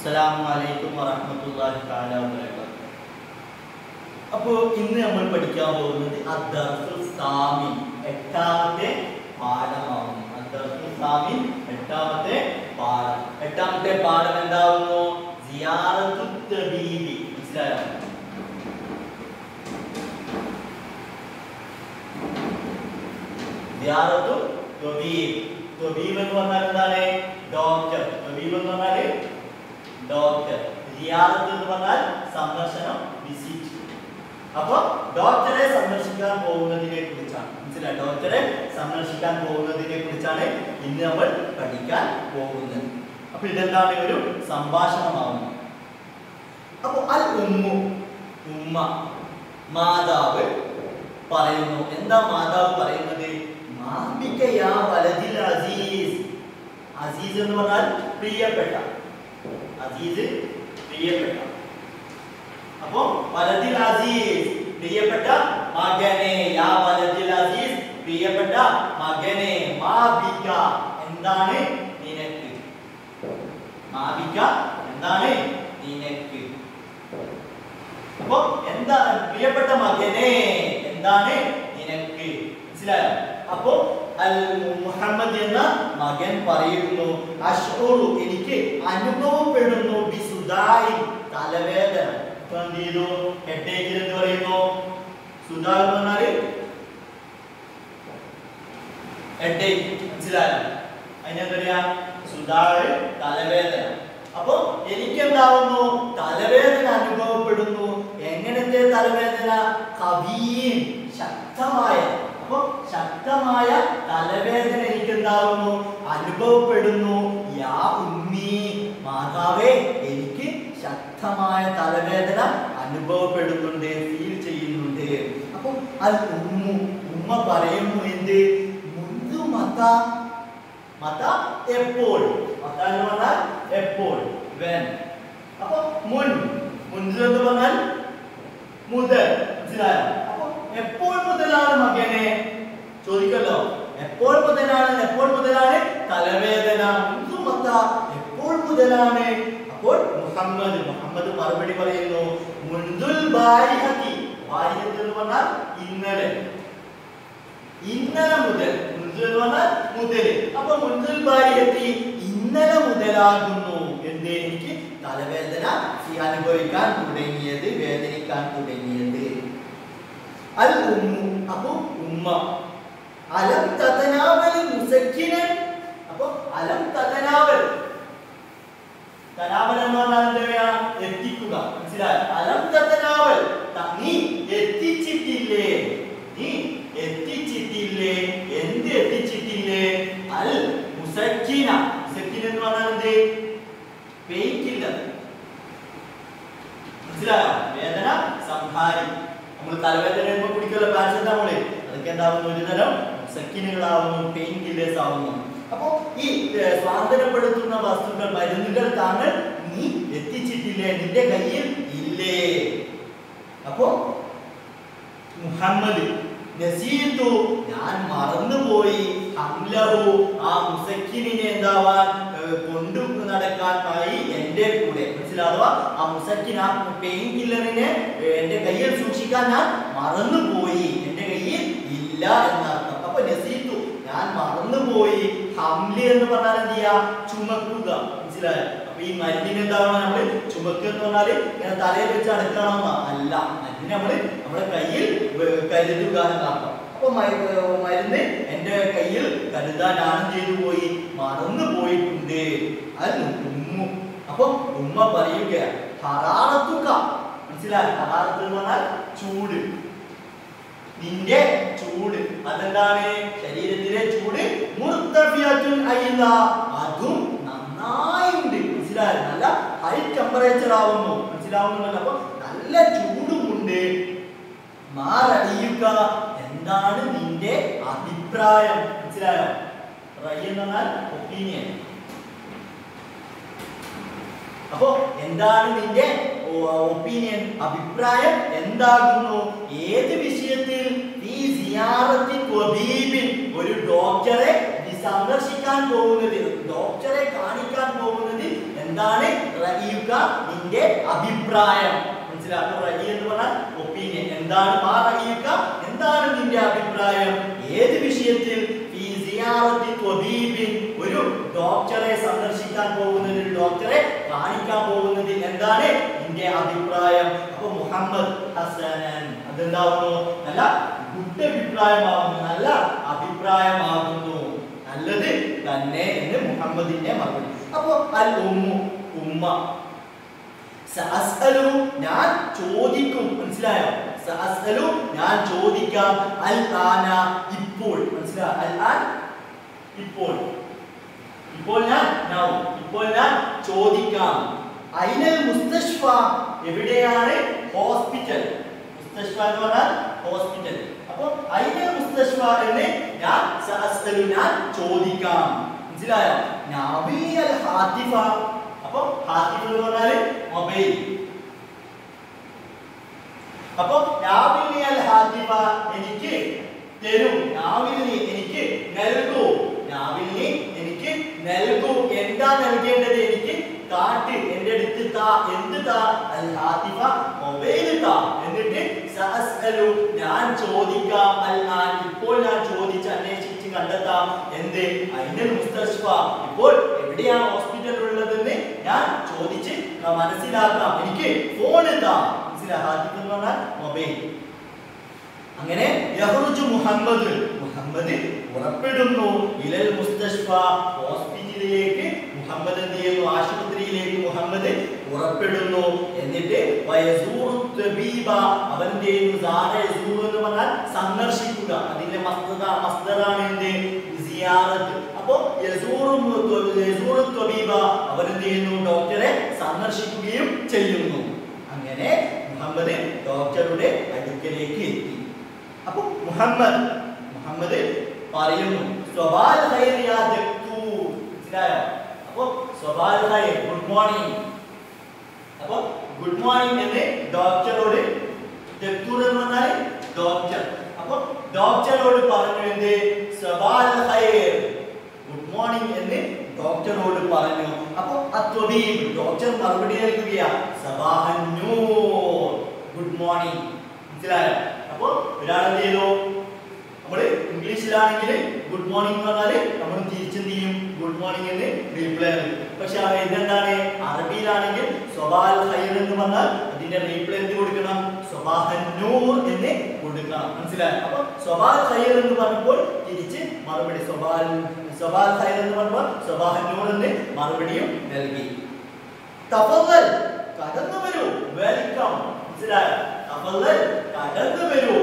അസ്സലാമു അലൈക്കും വറഹ്മത്തുള്ളാഹി തആല വബറകാതുഹു അപ്പോൾ ഇന്ന് നമ്മൾ പഠിക്കാൻ പോകുന്നത് അദ്ദർസുൽ സാമി എട്ടാമത്തെ പാഠമാവുന്നു അദ്ദർസുൽ സാമി എട്ടാമത്തെ പാഠം എട്ടാമത്തെ പാഠം എന്താവുന്നു സിയാറത്തു തബീബി മനസ്സിലായോ സിയാറത്തു തബീബ് തബീബ് എന്ന് പറഞ്ഞാൽ എന്താണ് ഡോക്ടർ തബീബ് എന്ന് പറഞ്ഞാൽ ഡോക്ടർ സിയാറത്ത് എന്ന് പറഞ്ഞാൽ സന്ദർശനം വിസിറ്റ് അപ്പൊ ഡോക്ടറെ സന്ദർശിക്കാൻ പോകുന്നതിനെ കുറിച്ചാണ് മനസ്സിലായി ഡോക്ടറെ സന്ദർശിക്കാൻ പോകുന്നതിനെ കുറിച്ചാണ് ഇന്ന് നമ്മൾ പഠിക്കാൻ പോകുന്നത് അപ്പൊ ഇതെന്താണ് ഒരു സംഭാഷണമാവുന്നു അപ്പൊ അൽ ഉമ്മു ഉമ്മ മാതാവ് പറയുന്നു എന്താ മാതാവ് പറയുന്നത് മാബിക യാ വലദിൽ അസീസ് അസീസ് എന്ന് പറഞ്ഞാൽ പ്രിയപ്പെട്ട അസീസ് പ്രിയപ്പെട്ട അപ്പോ വലദിൽ അസീസ് പ്രിയപ്പെട്ട മകനെ യാ വലദിൽ അസീസ് പ്രിയപ്പെട്ട മകനെ മാബിക എന്താണ് നിനക്ക് മാബിക എന്താണ് നിനക്ക് അപ്പോ എന്താ പ്രിയപ്പെട്ട മകനെ എന്താണ് നിനക്ക് മനസ്സിലായോ അപ്പോ അൽ മുഹമ്മദ് എന്ന മകൻ പറയുന്നു അഷ്റു എനിക്ക് അനുഭവപ്പെടുന്നു ബിസുദായി തലവേദന ഇപ്പൊ എന്ത് ചെയ്തു ഹെഡേക്കിൽ എന്ത് പറയുന്നു സുധാ എന്ന് പറഞ്ഞാല് ഹെഡേക്ക് മനസ്സിലായോ അതിനെന്താ പറയാ സുധാവ് തലവേദന അപ്പൊ എനിക്ക് എന്താവുന്നു തലവേദന അനുഭവപ്പെടുന്നു എങ്ങനത്തെ തലവേദന കവിയും ശക്തമായ അപ്പൊ ശക്തമായ തലവേദന എനിക്ക് എന്താവുന്നു അനുഭവപ്പെടുന്നു യാ ഉമ്മി മാതാവേ എനിക്ക് ശക്തമായ തലവേദന അനുഭവപ്പെടുന്നുണ്ട് ഫീൽ ചെയ്യുന്നുണ്ട് അപ്പൊ അത് ഉമ്മു ഉമ്മ പറയുന്നു എന്ത് മുന്തു മത മത എപ്പോൾ മത എന്ന് പറഞ്ഞാൽ എപ്പോൾ വെൻ അപ്പൊ മുൻ മുൻപ് എന്ന് പറഞ്ഞാൽ മുതൽ മനസ്സിലായോ അപ്പൊ എപ്പോൾ മുതലാണ് മകനെ ചോദിക്കല്ലോ എപ്പോൾ മുതലാണ് എപ്പോൾ മുതലാണ് തലവേദന മുൻപ് മത എപ്പോൾ മുതലാണ് അപ്പോൾ മുഹമ്മദ് മുഹമ്മദ് മറുപടി പറയുന്നു മുൻതുൽ ബാരിഹത്തി ബാരിഹത്ത് എന്ന് പറഞ്ഞാൽ ഇന്നലെ ഇന്നലെ മുതൽ മുൻതുൽ എന്ന് പറഞ്ഞാൽ മുതൽ അപ്പൊ മുൻതുൽ ബാരിഹത്തി ഇന്നലെ മുതലാകുന്നു എന്ത് എനിക്ക് തലവേദന ഈ അനുഭവിക്കാൻ തുടങ്ങിയത് വേദനിക്കാൻ തുടങ്ങിയത് അൽ ഉമ്മു അപ്പൊ ഉമ്മ അലം തതനാവൽ മുസക്കിനൻ അപ്പൊ അലം തതനാവൽ തനാവൽ എന്ന് പറഞ്ഞാൽ എന്താ പറയാ എത്തിക്കുക മനസ്സിലായോ അലം തതനാവൽ ത- നീ എത്തിച്ചിട്ടില്ലേ നീ എത്തിച്ചിട്ടില്ലേ എന്ത് എത്തിച്ചിട്ടില്ലേ അൽ മുസക്കിന മുസക്കിന എന്ന് പറഞ്ഞാൽ എന്ത് പെയിൻ കില്ലർ മനസ്സിലായോ വേദന സംഹാരി നമ്മൾ തലവേദന വരുമ്പോൾ കുടിക്കുമല്ലോ പാരസെറ്റാമോള് അതൊക്കെ എന്താവുന്നു ഒരു തരം സക്കിനുകളാവുന്നു പെയിൻ കില്ലേഴ്സ് ആവുന്നു അപ്പോ ഈ ഏർ, സ്വാതന്ത്ര്യപ്പെടുത്തുന്ന വസ്തുക്കൾ മരുന്നുകൾ താങ്കൾ നീ എത്തിച്ചിട്ടില്ലേ നിന്റെ കയ്യിൽ ഇല്ലേ അപ്പോ മുഹമ്മദ് നസീതു ഞാൻ മറന്നുപോയി ഹംലഹു ആ മുസക്കിനെ എന്താവാൻ ഏർ, കൊണ്ടു നടക്കാനായി എന്റെ കൂടെ മനസ്സിലാവുക ആ മുസക്കിൻ ആ പെയിൻ കില്ലറിനെ എന്റെ കയ്യിൽ സൂക്ഷിക്കാൻ ഞാൻ മറന്നുപോയി എന്റെ കയ്യിൽ ഇല്ല എന്നർത്ഥം അപ്പൊ നസീതു ഞാൻ മറന്നുപോയി ഹംലി എന്ന് പറഞ്ഞാൽ എന്ത് ചെയ്യാ ചുമക്കുക മനസ്സിലായോ അപ്പൊ ഈ മരുന്നിന് എന്താണ് നമ്മള് ചുമക്കുക എന്ന് പറഞ്ഞാല് ഇങ്ങനെ തലയിൽ വെച്ച് അടക്കണമെന്ന അല്ല മരുന്നിന് നമ്മള് നമ്മുടെ കയ്യിൽ വെ- കരുതുക എന്നർത്ഥം അപ്പൊ മരു- മരുന്ന് എന്റെ കയ്യിൽ കരുതാൻ ഞാൻ ചെയ്തു പോയി മറന്നു പോയിട്ടുണ്ട് അത് ഉമ്മു അപ്പൊ ഉമ്മ പറയുക ഹറാറത്തുക മനസ്സിലായി ഹറാറത്ത് എന്ന് പറഞ്ഞാൽ ചൂട് നിന്റെ ചൂട് അതെന്താണ് ശരീരത്തിലെ ചൂട് മുർത്തഫിയത്തുൻ അയ്യുന്ന അതും നന്നായിണ്ട് മനസ്സിലായോ നല്ല ഹൈ ടെമ്പറേച്ചർ ആവുന്നു മനസ്സിലാവുന്നുണ്ടല്ലോ അപ്പൊ നല്ല ചൂടുമുണ്ട് മാറടിയുക എന്താണ് നിന്റെ അഭിപ്രായം മനസ്സിലായോ റൈ എന്ന് പറഞ്ഞാൽ ഒപ്പീനിയൻ അപ്പോ എന്താണ് നിന്റെ ഒപ്പീനിയൻ അഭിപ്രായം എന്താകുന്നു ഏത് വിഷയത്തിൽ ഈ സിയാറത്തി ത്വബീബിൻ ഒരു ഡോക്ടറെ നീ സന്ദർശിക്കാൻ പോകുന്നത് ഡോക്ടറെ കാണിക്കാൻ പോകുന്നത് എന്താണ് റഈക നിന്റെ അഭിപ്രായം മനസ്സിലാക്കുക റഈ എന്ന് പറഞ്ഞാൽ ഒപ്പീനിയൻ എന്താണ് മാ റഈക എന്താണ് നിന്റെ അഭിപ്രായം ഏത് വിഷയത്തിൽ ഫീ സിയാറത്തി ത്വബീബിൻ ഒരു ഡോക്ടറെ സന്ദർശിക്കാൻ പോകുന്നത് ഒരു ഡോക്ടറെ കാണിക്കാൻ പോകുന്നത് എന്താണ് നിന്റെ അഭിപ്രായം അപ്പൊ മുഹമ്മദ് ഹസനൻ അതെന്താവുന്നു നല്ല ഗുഡ് അഭിപ്രായമാകുന്നു നല്ല അഭിപ്രായമാകുന്നു നല്ലത് തന്നെ എന്ന് മുഹമ്മദിന്റെ മറുപടി അപ്പോ അൽ ഉമ്മു ഉമ്മ സഅസ്അലു ഞാൻ ചോദിക്കും മനസ്സിലായോ സഅസ്അലു ഞാൻ ചോദിക്കാം അൽ ആന ഇപ്പോൾ മനസ്സിലായോ അൽ ആൻ ഇപ്പോൾ ഇപ്പോൾ ഞാൻ നൗ ഇപ്പോൾ ഞാൻ ചോദിക്കാം ഐനൽ മുസ്തഷ്ഫ എവിടെയാണ് ഹോസ്പിറ്റൽ മുസ്തഷ്ഫ എന്ന് പറഞ്ഞാൽ ഹോസ്പിറ്റൽ അപ്പോൾ ഐനൽ മുസ്തഷ്ഫ എന്ന് ഞാൻ സഅസ്അലു ഞാൻ ചോദിക്കാം മനസ്സിലായോ നാബിയൽ ഹാത്തിഫ അപ്പോൾ ഹാത്തിഫ് എന്ന് പറഞ്ഞാൽ മൊബൈൽ അപ്പോൾ നാബിയൽ ഹാത്തിഫ എനിക്ക് തരൂ നാവിലിനി എനിക്ക് നൽകൂ നാവിലിനി എനിക്ക് നൽകൂ എന്താ നൽകേണ്ടത് എനിക്ക് കാട്ട് എന്റെ അടുത്ത് താ എന്ത് താ അൽ ഹാത്തിഫ മൊബൈൽ താ എന്നിട്ട് സഅസ്അലു ഞാൻ ചോദിക്കാം അൽ ആൻ ഇപ്പോൾ ഞാൻ ചോദിച്ച് അന്വേഷിച്ച് കണ്ടെത്താം എന്ത് അതിന്റെ മുസ്തഷ്ഫ ഇപ്പോൾ എവിടെയാണ് ഹോസ്പിറ്റൽ ഉള്ളതെന്ന് ഞാൻ ചോദിച്ച് മനസ്സിലാക്കാം എനിക്ക് ഫോൺ താ മനസ്സിലാ ഹാത്തിഫ് എന്ന് പറഞ്ഞാൽ മൊബൈൽ അങ്ങനെ യഹ്റുജു മുഹമ്മദ് മുഹമ്മദ് പുറപ്പെടുന്നു ഇലൽ മുസ്തഷ്ഫ ഹോസ്പിറ്റലിലേക്ക് മുഹമ്മദ് എന്ത് ചെയ്യുന്നു ആശുപത്രിയിലേക്ക് മുഹമ്മദ് പുറപ്പെടുന്നു എന്നിട്ട് വയസൂറു തബീബ അവൻ എന്ത് ചെയ്യുന്നു സാറ യസൂർ എന്ന് പറഞ്ഞാൽ സന്ദർശിക്കുക അതിന്റെ മസ്തദ മസ്ദറാണ് എന്ത് സിയാറത്ത് അപ്പോ യസൂറു യസൂറു തബീബ അവൻ എന്ത് ചെയ്യുന്നു ഡോക്ടറെ സന്ദർശിക്കുകയും ചെയ്യുന്നു അങ്ങനെ മുഹമ്മദ് ഡോക്ടറുടെ അടുക്കലേക്ക് എത്തി അപ്പൊ മുഹമ്മദ് മുഹമ്മദ് പറയുന്നു സ്വബാൽ ഖൈർ യാ ദക്തൂർ മനസ്സിലായോ അപ്പൊ സ്വബാൽ ഖൈർ ഗുഡ് മോർണിംഗ് അപ്പൊ ഗുഡ് മോർണിംഗ് എന്ന് ഡോക്ടറോട് ദക്തൂർ എന്ന് പറഞ്ഞാൽ ഡോക്ടർ അപ്പൊ ഡോക്ടറോട് പറഞ്ഞു എന്ത് സ്വബാൽ ഖൈർ ഗുഡ് മോർണിംഗ് എന്ന് ഡോക്ടറോട് പറഞ്ഞു അപ്പൊ അത്വബീബ് ഡോക്ടർ മറുപടി നൽകുകയാ സബാഹൻ നൂർ ഗുഡ് മോർണിംഗ് മനസ്സിലായോ അപ്പൊ ഒരാൾ എന്ത് ചെയ്തു നമ്മള് ഇംഗ്ലീഷിലാണെങ്കിൽ ഗുഡ് മോർണിംഗ് എന്ന് പറഞ്ഞാല് നമ്മൾ തിരിച്ചെന്ത് ചെയ്യും ഗുഡ് മോർണിംഗ് എന്ന് റീപ്ലൈ നൽകും പക്ഷെ ആ ഇതെന്താണ് അറബിയിലാണെങ്കിൽ സ്വബാൽ ഖൈർ എന്ന് പറഞ്ഞാൽ അതിന്റെ റീപ്ലൈ എന്ത് കൊടുക്കണം സ്വബാഹൻ നൂർ എന്ന് കൊടുക്കണം മനസ്സിലായോ അപ്പൊ സ്വബാൽ ഖൈർ എന്ന് പറഞ്ഞപ്പോൾ തിരിച്ച് മറുപടി സ്വബാൽ സ്വബാൽ ഖൈർ എന്ന് പറഞ്ഞപ്പോൾ സ്വബാഹൻ നൂർ എന്ന് മറുപടിയും നൽകി തഫല്ലൽ കടന്നു വരൂ വെൽക്കം മനസ്സിലായോ തഫല്ലൽ കടന്നു വരൂ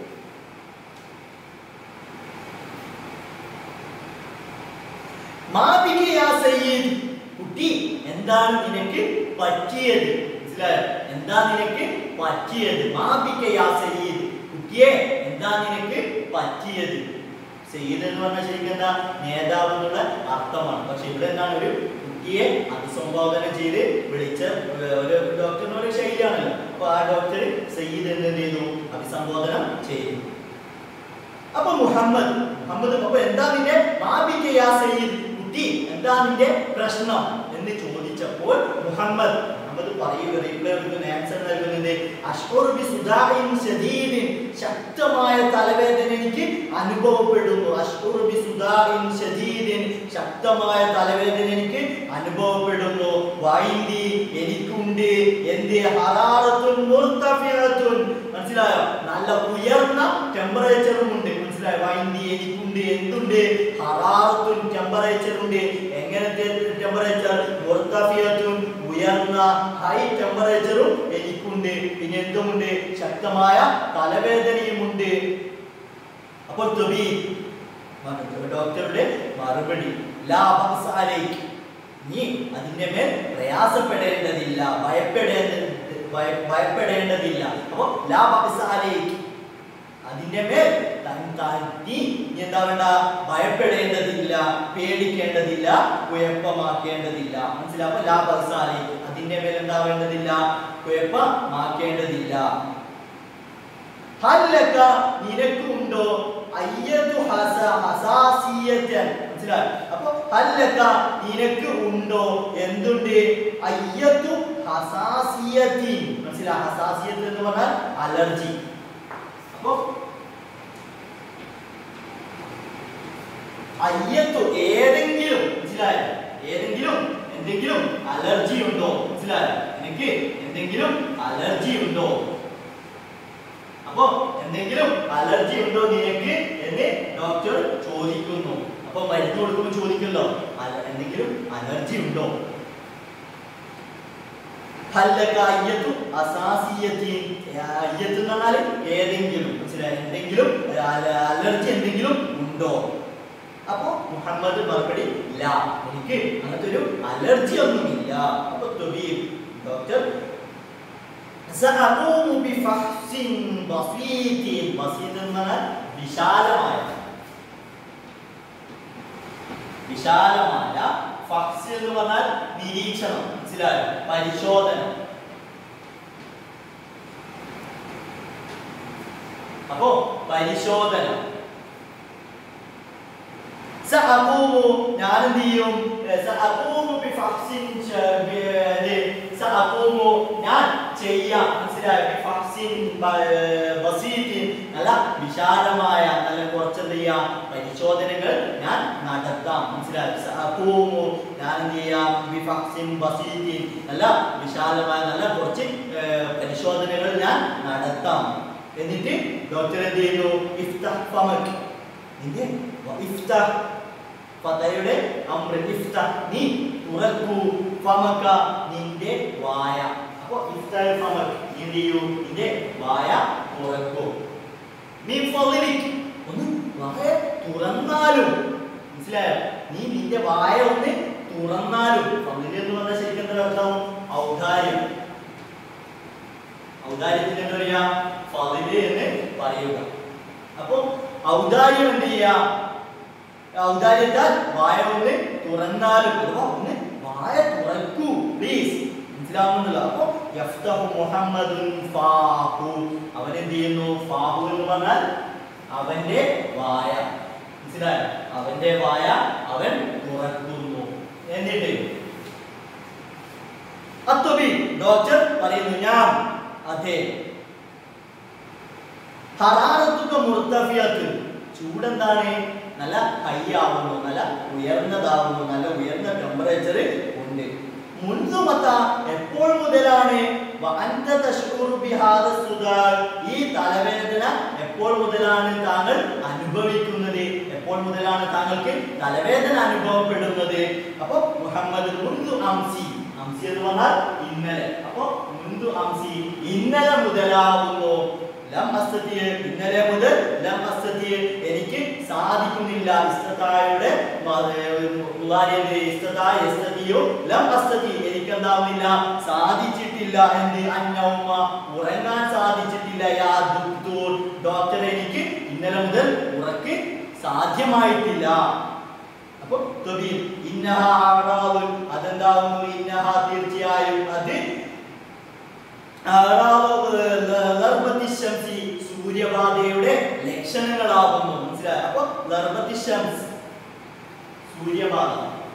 മാബിക യാ സയ്യിദ് കുട്ടി എന്താണ് നിനക്ക് പറ്റിയത് മനസ്സിലായോ എന്താ നിനക്ക് പറ്റിയത് മാബിക യാ സയ്യിദ് കുട്ടിയെ എന്താ നിനക്ക് പറ്റിയത് സയ്യിദ് എന്ന് പറഞ്ഞാൽ ശരിക്കും എന്താ നേതാവ് എന്നുള്ള അർത്ഥമാണ് പക്ഷെ ഇവിടെ എന്താണ് ഒരു കുട്ടിയെ അഭിസംബോധന ചെയ്ത് വിളിച്ച ഏർ, ഒരു ഡോക്ടറിന് ഒരു ശൈലിയാണല്ലോ അപ്പൊ ആ ഡോക്ടർ സയ്യിദ് എന്ന് എന്ത് ചെയ്തു അഭിസംബോധന ചെയ്തു അപ്പൊ മുഹമ്മദ് മുഹമ്മദ് അപ്പൊ എന്താ നിന്റെ മാബിക യാ സയ്യിദ് കുട്ടി എന്താ നിന്റെ പ്രശ്നം എന്ന് ചോദിച്ചപ്പോൾ മുഹമ്മദ് മുഹമ്മദ് പറയുക റിപ്ലൈ കൊടുക്കുന്ന ആൻസർ നൽകുന്നത് അഷ്ഉറു ബി സുദാഇൻ ശദീദിൻ ശക്തമായ തലവേദന എനിക്ക് അനുഭവപ്പെടുന്നു അഷ്ഉറു ബി സുദാഇൻ ശദീദിൻ ശക്തമായ തലവേദന എനിക്ക് അനുഭവപ്പെടുന്നു വൈന്തി എനിക്കുണ്ട് എന്റെ ഹറാറത്തുൻ മുർത്തഫിഅത്തുൻ മനസ്സിലായോ നല്ല ഉയർന്ന ടെമ്പറേച്ചറും ഉണ്ട് മനസ്സിലായോ വൈന്തി എനിക്കുണ്ട് എന്തുണ്ട് ഹറാറത്തുൻ ടെമ്പറേച്ചർ ഉണ്ട് എങ്ങനത്തെ ടെമ്പറേച്ചർ മുർത്തഫിയത്തുൻ ഉയർന്ന ഹൈ ടെമ്പറേച്ചറും എനിക്കുണ്ട് പിന്നെ എന്തുമുണ്ട് ശക്തമായ തലവേദനയുമുണ്ട് അപ്പോൾ തൊബി ഡോക്ടറുടെ മറുപടി ലാ ബഅസ അലൈക് നീ അതിന്റെ മേൽ പ്രയാസപ്പെടേണ്ടതില്ല ഭയപ്പെടേണ്ട ഭയ- ഭയപ്പെടേണ്ടതില്ല അപ്പൊ ലാ ബഅസ അലൈക് അതിന്റെ മേൽ തൻ താൻ നീ നീ എന്താ വേണ്ട ഭയപ്പെടേണ്ടതില്ല പേടിക്കേണ്ടതില്ല കുഴപ്പമാക്കേണ്ടതില്ല മനസ്സിലാവും അപ്പൊ ലാ ബഅസ അലൈക് അതിന്റെ മേൽ എന്താ വേണ്ടതില്ല കുഴപ്പമാക്കേണ്ടതില്ല ഹല്ലക നിനക്കുണ്ടോ അയ്യതു ഹസ ഹസാസിയത്തൻ മനസ്സിലായോ മനസ്സിലായോ അപ്പൊ ഹല്ലക നിനക്ക് ഉണ്ടോ എന്തുണ്ട് അയ്യത്തു ഹസാസിയത്തി മനസ്സിലായോ ഹസാസിയത്ത് എന്ന് പറഞ്ഞാൽ അലർജി അപ്പൊ അയ്യത്തു ഏതെങ്കിലും മനസ്സിലായോ ഏതെങ്കിലും എന്തെങ്കിലും അലർജി ഉണ്ടോ മനസ്സിലായോ എനിക്ക് എന്തെങ്കിലും അലർജി ഉണ്ടോ അപ്പോ എന്തെങ്കിലും അലർജി ഉണ്ടോ നിനക്ക് എന്ന് ഡോക്ടർ ചോദിക്കുന്നു അപ്പൊ മരുന്ന് കൊടുക്കുമ്പോൾ ചോദിക്കുമല്ലോ അല- എന്തെങ്കിലും അലർജി ഉണ്ടോ ഹല്ലക അയ്യത്തു അസാസിയത്തി അയ്യത്ത് എന്ന് പറഞ്ഞാൽ ഏതെങ്കിലും മനസ്സിലായോ എന്തെങ്കിലും അല- അലർജി എന്തെങ്കിലും ഉണ്ടോ അപ്പോ മുഹമ്മദ് മറുപടി ഇല്ല എനിക്ക് അങ്ങനത്തെ ഒരു അലർജി ഒന്നുമില്ല അപ്പൊ തൊബീബ് ഡോക്ടർ സഅഖൂമു ബിഫഹ്സിൻ ബസീതിൻ ബസീത് എന്ന് പറഞ്ഞാൽ വിശാലമായ വിശാലമായ ഫഹ്സ് എന്ന് പറഞ്ഞാൽ നിരീക്ഷണം മനസ്സിലായോ പരിശോധന അപ്പോ പരിശോധന സഅഖൂമു ഞാൻ എന്ത് ചെയ്യും സഅഖൂമു ബിഫഹ്സിൻ ച- ബി- ഇത് സഅഖൂമു ഞാൻ ചെയ്യാം മനസ്സിലായോ ബിഫഹ്സിൻ ബ- ബസീതിൻ നല്ല വിശാലമായ നല്ല കുറച്ച് എന്ത് ചെയ്യാം പരിശോധനകൾ ഞാൻ നടത്താം മനസ്സിലായോ സഅഖൂമു ഞാൻ എന്ത് ചെയ്യാം ബിഫഹ്സിൻ ബസീതിൻ നല്ല വിശാലമായ നല്ല കുറച്ച് ഏർ, പരിശോധനകൾ ഞാൻ നടത്താം എന്നിട്ട് ഡോക്ടർ എന്ത് ചെയ്യുന്നു ഇഫ്തഹ് ഫമക് നിന്റെ ഇഫ്തഹ് ഫതയുടെ അമ്ര ഇഫ്തഹ് നീ തുറക്കൂ ഫമക നിന്റെ വായ അപ്പൊ ഇഫ്തഹ് ഫമക് നീ എന്ത് ചെയ്യൂ നിന്റെ വായ തുറക്കൂ നീ ഫളിക് ഒന്ന് വായ തുറന്നാലും മനസ്സിലായോ നീ നിന്റെ വായ ഒന്ന് തുറന്നാലും ഫളിൽ എന്ന് പറഞ്ഞാൽ ശരിക്കും എന്താ അർത്ഥം ഔദാര്യം ഔദാര്യത്തിന് എന്താ പറയാ ഫളില് എന്ന് പറയുക അപ്പൊ ഔദാര്യം എന്ത് ചെയ്യാ ഔദാര്യത്താൽ വായ ഒന്ന് തുറന്നാലും അഥവാ ഒന്ന് വായ തുറക്കൂ പ്ലീസ് മനസ്സിലാവുന്നുണ്ടല്ലോ അപ്പൊ യഫ്തഹു മുഹമ്മദുൻ ഫാഹു അവൻ എന്ത് ചെയ്യുന്നു ഫാഹു എന്ന് പറഞ്ഞാൽ അവന്റെ വായ മനസ്സിലായോ അവന്റെ വായ അവൻ തുറക്കുന്നു എന്നിട്ട് അത്തുബി ഡോക്ടർ പറയുന്നു ഞാൻ അതെ ഹറാറത്തുക മുർത്തഫിയത്ത് ചൂടെന്താണ് നല്ല ഹൈ ആവുന്നു നല്ല ഉയർന്നതാവുന്നു നല്ല ഉയർന്ന ടെമ്പറേച്ചർ ഉണ്ട് മുൻസുമത്ത എപ്പോൾ മുതലാണ് വഅൻത തശ്ഉറു ബിഹാദ സുദാർ ഈ തലവേദന എപ്പോൾ മുതലാണ് താങ്കൾ അനുഭവിക്കുന്നത് എപ്പോൾ മുതലാണ് താങ്കൾക്ക് തലവേദന അനുഭവപ്പെടുന്നത് അപ്പൊ മുഹമ്മദ് മുൻതു അംസി അംസി എന്ന് പറഞ്ഞാൽ ഇന്നലെ അപ്പൊ മുൻതു അംസി ഇന്നലെ മുതലാവുന്നു ലം അസ്തതി ഇന്നലെ മുതൽ ലം അസ്തതി എനിക്ക് സാധിക്കുന്നില്ല ഇസ്തതായുടെ മുതാരിയുടെ ഇസ്തതായ ഇസ്തതിയോ ലം അസ്തതി എനിക്ക് എന്താവുന്നില്ല സാധിച്ചിട്ടില്ല എന്ത് അന്നൗമ ഉറങ്ങാൻ സാധിച്ചിട്ടില്ല യാ ദുക്തൂർ ഡോക്ടർ എനിക്ക് ഇന്നലെ മുതൽ ഉറക്ക് സാധ്യമായിട്ടില്ല അപ്പൊ തൊബീൽ ഇന്നഹ ആറാവ് അതെന്താവുന്നു ഇന്നഹ തീർച്ചയായും അത് ആറാവ് ലർബത്തി ശംസി സൂര്യബാധയുടെ ലക്ഷണങ്ങളാകുന്നു മനസ്സിലായോ അപ്പൊ ലർബത്തി ശംസ് സൂര്യബാധ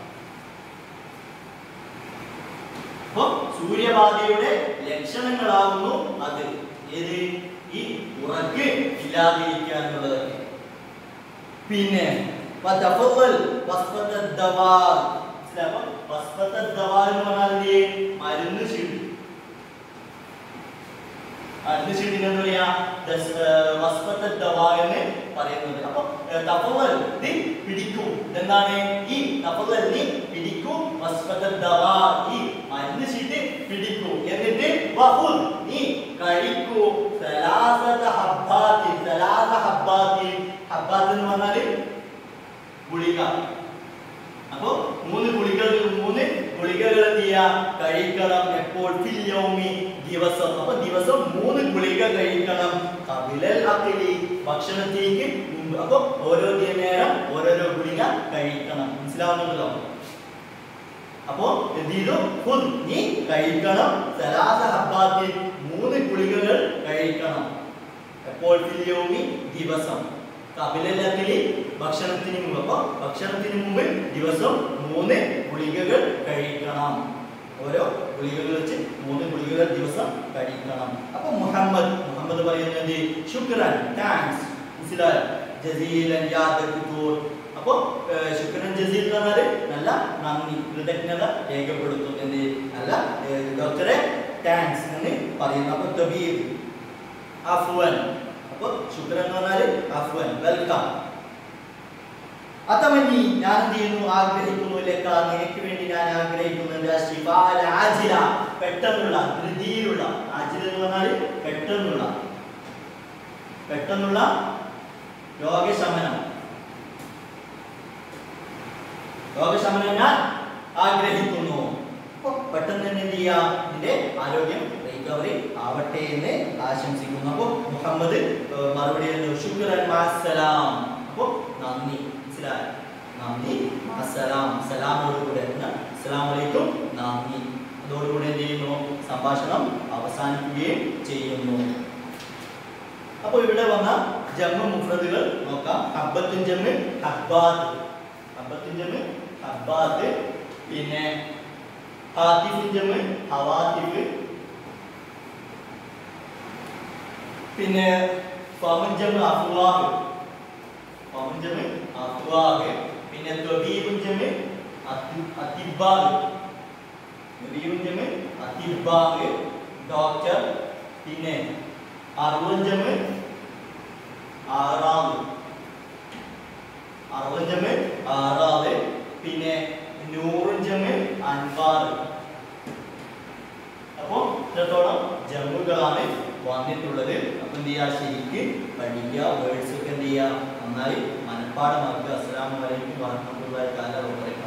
അപ്പൊ സൂര്യബാധയുടെ ലക്ഷണങ്ങളാകുന്നു അത് ഏത് ഈ ഉറക്ക് ഇല്ലാതിരിക്കുക എന്നുള്ളതൊക്കെ പിന്നെ വതഫضل വസ്ഫത ദവാ മനസ്സിലായോ വസ്ഫത ദവാ എന്ന് പറഞ്ഞാൽ എന്ത്? മരുന്ന് ചീട്ട് മരുന്ന് ചീട്ടിന് എന്താ പറയാ ദസ്- ഏർ വസ്ഫത ദവാ എന്ന് പറയുന്നത് അപ്പൊ ഏർ തഫضل ഇത് പിടിക്കൂ എന്താണ് ഈ തഫضل നീ പിടിക്കൂ വസ്ഫത ദവാ ഈ മരുന്ന് ചീട്ട് പിടിക്കൂ എന്നിട്ട് വഹുൽ നീ കഴിക്കൂ സലാസത ഹബ്ബാത്തി സലാസ ഹബ്ബാത്തി ഹബ്ബാത്ത് എന്ന് പറഞ്ഞാല് ഗുളിക അപ്പൊ മൂന്ന് ഗുളികൾ മൂന്ന് ഗുളികകൾ എന്ത് ചെയ്യാ കഴിക്കണം എപ്പോൾ ഫിൽ യൗമി ദിവസം അപ്പൊ ദിവസം മൂന്ന് ഗുളിക കഴിക്കണം കപിലൽ അക്കിലി ഭക്ഷണത്തേക്ക് മുമ്പ് അപ്പൊ ഓരോ നേരം ഓരോരോ ഗുളിക കഴിക്കണം മനസ്സിലാവുന്നുണ്ടല്ലോ അപ്പോ എന്ത് ചെയ്തു ഫുഡ് നീ കഴിക്കണം സലാസ ഹബ്ബാത്തിൽ മൂന്ന് ഗുളികകൾ കഴിക്കണം എപ്പോൾ ഫിൽ യൗമി ദിവസം കപിലല്ലത്തില് ഭക്ഷണത്തിന് മുമ്പ് അപ്പൊ ഭക്ഷണത്തിന് മുമ്പ് ദിവസം മൂന്ന് ഗുളികകൾ കഴിക്കണം ഓരോ ഗുളികകൾ വെച്ച് മൂന്ന് ഗുളികകൾ ദിവസം കഴിക്കണം അപ്പൊ മുഹമ്മദ് മുഹമ്മദ് പറയുന്നത് ശുക്രൻ താങ്ക്സ് മനസ്സിലായോ ജസീലൻ യാ ദക്കൂർ അപ്പോ ഏഹ്, ശുക്രൻ ജസീൽ എന്ന് പറഞ്ഞാല് നല്ല നന്ദി കൃതജ്ഞത രേഖപ്പെടുത്തുന്നത് നല്ല ഏഹ്, ഡോക്ടറെ താങ്ക്സ് എന്ന് പറയുന്നു അപ്പൊ തബീബ് അഫ്വൻ അപ്പൊ ശുക്രൻ എന്ന് പറഞ്ഞാല് അഫ്വൻ വെൽക്കം അതമന്നി ഞാൻ എന്ത് ചെയ്യുന്നു ആഗ്രഹിക്കുന്നു ലക്ക നിനക്ക് വേണ്ടി ഞാൻ ആഗ്രഹിക്കുന്നുണ്ട് ശിഫാല ആജില പെട്ടെന്നുള്ള ധൃതിയിലുള്ള ആജില എന്ന് പറഞ്ഞാൽ പെട്ടെന്നുള്ള പെട്ടെന്നുള്ള രോഗശമനം രോഗശമനം ഞാൻ ആഗ്രഹിക്കുന്നു അപ്പൊ പെട്ടെന്ന് തന്നെ എന്ത് ചെയ്യാം നിന്റെ ആരോഗ്യം റിക്കവറി ആവട്ടെ എന്ന് ആശംസിക്കുന്നു അപ്പൊ മുഹമ്മദ് ഏർ, മറുപടി തരുന്നു ശുക്രൻ മാസലാം അപ്പൊ നന്ദി മനസ്സിലായോ നന്ദി അസ്സലാം സലാമോടുകൂടെ അസ്സലാം വലൈക്കും നന്ദി അതോടുകൂടെ എന്ത് ചെയ്യുന്നു സംഭാഷണം അവസാനിക്കുകയും ചെയ്യുന്നു അപ്പോൾ ഇവിടെ വന്ന ജമ്മ മുഫ്രദുകൾ നോക്കാം ഹബ്ബത്തുൻ ജമ്മ് ഹബ്ബാത്ത് ഹബ്ബത്തുൻ ജമ്മ് ഹബ്ബാത്ത് പിന്നെ ഹാത്തിഫുൻ ജമ്മ് ഹവാത്തിഫ് പിന്നെ ഫമുൻ ജമ്മ് അഫ്വാഹ് ഫമുൻ ജമ്മ് അഫ്വാഹ് പിന്നെ ത്വബീബുൻ ജമ്മ് അത്തി- അത്തിബ്ബാഹ് ത്വബീബുൻ ജമ്മ് അത്തിബ്ബാഹ് ഡോക്ടർ പിന്നെ അറുപഞ്ചമ് ആറാവ് അറുപഞ്ചമ് ആറാവ് പിന്നെ നൂറഞ്ചമ് അൻപാറ് അപ്പോ ഇത്രത്തോളം ജമ്മുകളാണ് വന്നിട്ടുള്ളത് അപ്പൊ എന്ത് ചെയ്യുക ശരിക്ക് പഠിക്കുക വേർഡ്സ് ഒക്കെ എന്ത് ചെയ്യുക നന്നായി മനഃപ്പാടമാക്കുക അസ്സലാമു അലൈക്കും വറഹ്മത്തുള്ളാഹി തആല വബറകാതുഹു